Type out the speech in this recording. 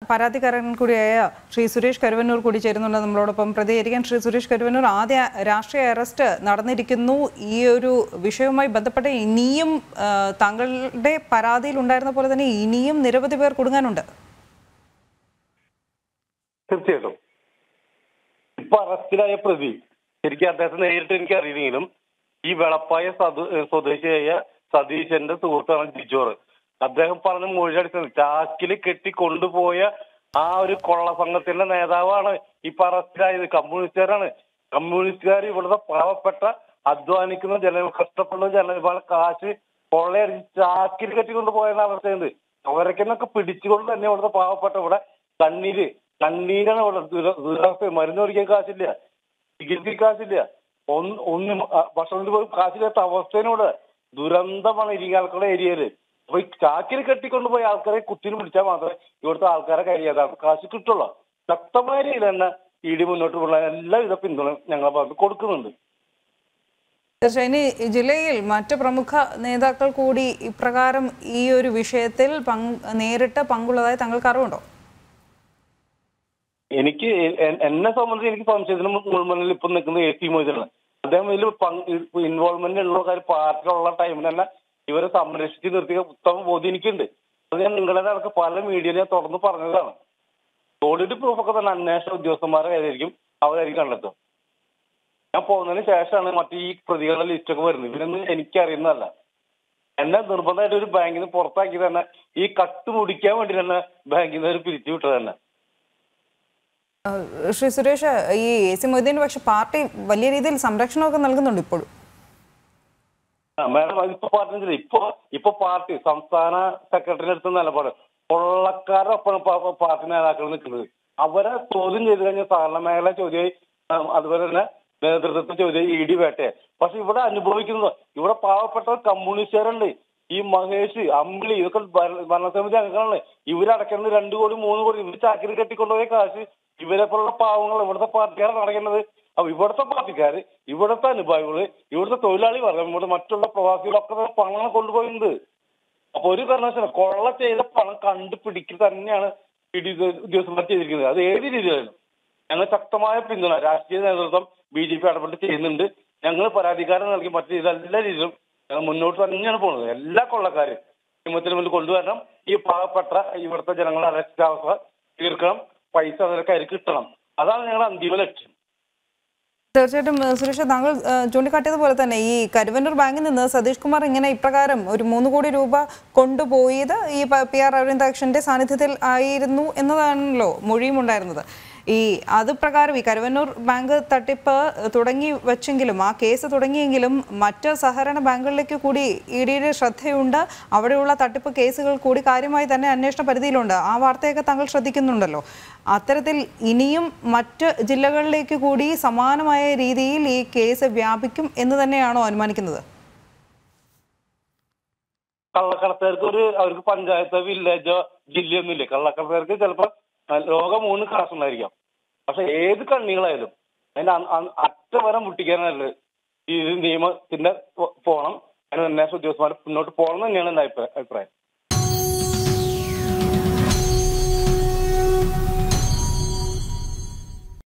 പരാതിക്കാരൻ കൂടിയായ ശ്രീ സുരേഷ് കരുവന്നൂർ കൂടി ചേരുന്നുണ്ട് നമ്മളോടൊപ്പം പ്രതികരിക്കാൻ ശ്രീ സുരേഷ് കരുവന്നൂർ ആദ്യ രാഷ്ട്രീയ അറസ്റ്റ് നടന്നിരിക്കുന്നു ഈ ഒരു വിഷയവുമായി ബന്ധപ്പെട്ട് ഇനിയും ആ, താങ്കളുടെ പരാതിയിൽ ഉണ്ടായിരുന്ന പോലെ തന്നെ ഇനിയും നിരവധി പേർ കുടുങ്ങാനുണ്ട് തീർച്ചയായിട്ടും ഇപ്പൊ അറസ്റ്റിലായ പ്രതി ശരിക്കും അദ്ദേഹത്തെ നേരിട്ട് എനിക്ക് അറിയില്ലെങ്കിലും ഈ വെളപ്പായ സതു- ഏഹ് സ്വദേശിയായ സതീശന്റെ സുഹൃത്താണ് ജിജോർ അദ്ദേഹം പറഞ്ഞ മൊഴി അടിച്ചത് ചാക്കിൽ കെട്ടി കൊണ്ടുപോയ ആ ഒരു കൊള്ള സംഘത്തിന്റെ നേതാവാണ് ഇപ്പൊ അറസ്റ്റിലായത് കമ്മ്യൂണിസ്റ്റുകാരാണ് കമ്മ്യൂണിസ്റ്റുകാർ ഇവിടുത്തെ പാവപ്പെട്ട അധ്വാനിക്കുന്ന ജന കഷ്ടപ്പെടുന്ന ജനങ്ങളുടെ കാശ് കൊള്ളയടിച്ച് ചാക്കിൽ കെട്ടി കൊണ്ടുപോയെന്ന അവസ്ഥയുണ്ട് അവരൊക്കെ പിടിച്ചുകൊണ്ട് തന്നെ ഇവിടുത്തെ പാവപ്പെട്ട ഇവിടെ കണ്ണീര് കണ്ണീരാണ് ഇവിടെ ദുര- ദുരവസ്ഥ മരുന്ന് ഒഴിക്കാൻ കാശില്ല ചികിത്സയ്ക്ക് കാശില്ല ഒന്ന് ഒന്നും ആ, ഭക്ഷണത്തിന് പോലും കാശില്ലാത്ത അവസ്ഥയിലൂടെ ദുരന്തമാണ് ഇരിങ്ങാലക്കുട ഏരിയയില് അപ്പൊ ഈ ചാക്കിൽ കെട്ടിക്കൊണ്ടുപോയി ആൾക്കാരെ കുത്തിന് പിടിച്ചാൽ മാത്രമേ ഇവിടുത്തെ ആൾക്കാരെ കഴിയാതെ കാശ് കിട്ടുള്ളൂ ശക്തമായ രീതിയിൽ തന്നെ ഇ ഡി മുന്നോട്ട് പോകുന്ന എല്ലാവിധ പിന്തുണയും ഞങ്ങളുടെ ഭാഗത്ത് കൊടുക്കുന്നുണ്ട് തീർച്ചയായും ഇനി ജില്ലയിൽ മറ്റ് പ്രമുഖ നേതാക്കൾ കൂടി ഇപ്രകാരം ഈ ഒരു വിഷയത്തിൽ പങ്ക് നേരിട്ട് പങ്കുള്ളതായി താങ്കൾക്ക് അറിവുണ്ടോ എനിക്ക് എ- എന്നെ സംബന്ധിച്ച് എനിക്ക് സംശയത്തിന് മുൾമണ്ണിൽ ഇപ്പൊ നിൽക്കുന്ന എ സി മൊയ്തലാണ് അദ്ദേഹം ഇതിൽ ഇൻവോൾവ്മെന്റ് ഉള്ള കാര്യം പാർട്ടിയിലുള്ള ടൈമിൽ തന്നെ ഇവരെ സംരക്ഷിച്ച് നിർത്തിയ ഉത്തമ ബോധ്യം എനിക്കുണ്ട് അത് ഞാൻ നിങ്ങളുടെ അടക്കം പല മീഡിയയിൽ ഞാൻ തുറന്ന് പറഞ്ഞതാണ് സോളിഡ് പ്രൂഫ് ഒക്കെ തന്നെ അന്വേഷണ ഉദ്യോഗസ്ഥന്മാരെ കയ്യിലായിരിക്കും അവരായിരിക്കും കണ്ടെത്തുക ഞാൻ പോകുന്നതിന് ശേഷമാണ് മറ്റു ഈ പ്രതികളുടെ ലിസ്റ്റ് ഒക്കെ വരുന്നത് ഇവരൊന്നും എനിക്കറിയുന്നതല്ല എന്നെ നിർബന്ധമായിട്ട് ഒരു ബാങ്കിൽ നിന്ന് പുറത്താക്കി തന്നെ ഈ കട്ട് മുടിക്കാൻ വേണ്ടി തന്നെ ബാങ്കിൽ നിന്ന് ഒരു പിരിച്ചു വിട്ടത് തന്നെ ഏഹ് ശ്രീ സുരേഷ് ഈ എ സി മൊയ്തീന് പക്ഷെ പാർട്ടി വലിയ രീതിയിൽ സംരക്ഷണമൊക്കെ നൽകുന്നുണ്ട് ഇപ്പോഴും ആ, മാഡം അതിപ്പോ പറഞ്ഞില്ല ഇപ്പൊ ഇപ്പൊ പാർട്ടി സംസ്ഥാന സെക്രട്ടറി എടുത്ത നിലപാട് കൊള്ളക്കാരൊപ്പം പ- പാർട്ടി നേതാക്കൾ നിൽക്കുന്നത് അവരെ ചോദ്യം ചെയ്ത് കഴിഞ്ഞാൽ സഹകരണ മേഖല ചോദ്യമായി ആ, അതുപോലെ തന്നെ നേതൃത്വത്തെ ചോദ്യം ഇ ഡി വേട്ടയെ പക്ഷെ ഇവിടെ അനുഭവിക്കുന്നത് ഇവിടെ പാവപ്പെട്ട കമ്മ്യൂണിസ്റ്റുകാരുണ്ട് ഈ മഹേഷ് അമ്പിളി ഇതൊക്കെ ഭര- ഭരണസമിതി അംഗങ്ങളാണ് ഇവരടക്കുന്നത് രണ്ടു കോടി മൂന്ന് കോടി ഇവർ ചാക്കിരി കെട്ടിക്കൊണ്ടുപോയ കാശ് ഇവരെ പോലുള്ള പാവങ്ങൾ ഇവിടുത്തെ പാർട്ടിക്കാരാണ് അടയ്ക്കുന്നത് അപ്പൊ ഇവിടുത്തെ പാർട്ടിക്കാര് ഇവിടുത്തെ അനുഭാവികള് ഇവിടുത്തെ തൊഴിലാളി വർഗം ഇവിടെ മറ്റുള്ള പ്രവാസികളൊക്കെ തന്നെ പണം കൊണ്ടുപോയിട്ടുണ്ട് അപ്പൊ ഒരു കാരണവശാലും കൊള്ള ചെയ്ത പണം കണ്ടുപിടിക്കുക തന്നെയാണ് ഇ ഡി ഉദ്യോഗസ്ഥന്മാർ ചെയ്തിരിക്കുന്നത് അത് ഏത് രീതിയിലാണ് ഞങ്ങൾ ശക്തമായ പിന്തുണ രാഷ്ട്രീയ നേതൃത്വം ബി ജെ പി ഇടപെട്ട് ചെയ്യുന്നുണ്ട് ഞങ്ങൾ പരാതിക്കാരൻ നൽകി മറ്റു രീതിയിൽ എല്ലാ രീതിയിലും ഞങ്ങൾ മുന്നോട്ട് തന്നെയാണ് പോകുന്നത് എല്ലാ കൊള്ളക്കാരും നിയമത്തിന് മുന്നിൽ കൊണ്ടുവരണം ഈ പാവപ്പെട്ട ഇവിടുത്തെ ജനങ്ങളുടെ അരക്ഷിതാവസ്ഥ തീർക്കണം പൈസ അവരുടെ കയ്യിൽ കിട്ടണം അതാണ് ഞങ്ങളുടെ അന്തിമ ലക്ഷ്യം തീർച്ചയായിട്ടും ഏഹ് സുരേഷ് താങ്കൾ ഏഹ് ചൂണ്ടിക്കാട്ടിയതുപോലെ തന്നെ ഈ കരുവന്നൂർ ബാങ്കിൽ നിന്ന് സതീഷ് കുമാർ ഇങ്ങനെ ഇപ്രകാരം ഒരു മൂന്ന് കോടി രൂപ കൊണ്ടുപോയത് ഈ പ- പി ആർ അരവിന്ദാക്ഷന്റെ സാന്നിധ്യത്തിൽ ആയിരുന്നു എന്നതാണല്ലോ മൊഴിയും ഉണ്ടായിരുന്നത് ഈ അത് പ്രകാരം ഈ കരുവന്നൂർ ബാങ്ക് തട്ടിപ്പ് തുടങ്ങി വച്ചെങ്കിലും ആ കേസ് തുടങ്ങിയെങ്കിലും മറ്റ് സഹകരണ ബാങ്കുകളിലേക്ക് കൂടി ഇ ഡിയുടെ ശ്രദ്ധയുണ്ട് അവിടെയുള്ള തട്ടിപ്പ് കേസുകൾ കൂടി കാര്യമായി തന്നെ അന്വേഷണ പരിധിയിലുണ്ട് ആ വാർത്തയൊക്കെ താങ്കൾ ശ്രദ്ധിക്കുന്നുണ്ടല്ലോ അത്തരത്തിൽ ഇനിയും മറ്റ് ജില്ലകളിലേക്ക് കൂടി സമാനമായ രീതിയിൽ ഈ കേസ് വ്യാപിക്കും എന്ന് തന്നെയാണോ അനുമാനിക്കുന്നത് കള്ളക്കടത്തുകാർക്ക് ഒരു അവർക്ക് പഞ്ചായത്തോ വില്ലേജോ ജില്ലയൊന്നും ഇല്ല കള്ളക്കടത്തുകാർക്ക് ചിലപ്പോൾ ലോകം മൂന്ന് ക്ലാസ് ഉണ്ടായിരിക്കാം പക്ഷെ ഏത് കണ്ണികളായാലും അതിന്റെ അ- അ- അറ്റവരം മുട്ടിക്കാനല്ല ഈ നിയമത്തിന്റെ പോ- പോണം അതിന് അന്വേഷണ ഉദ്യോഗസ്ഥന്മാർ മുന്നോട്ട് പോകണം എന്ന് തന്നെയാണ് എന്റെ അഭിപ്രായം അഭിപ്രായം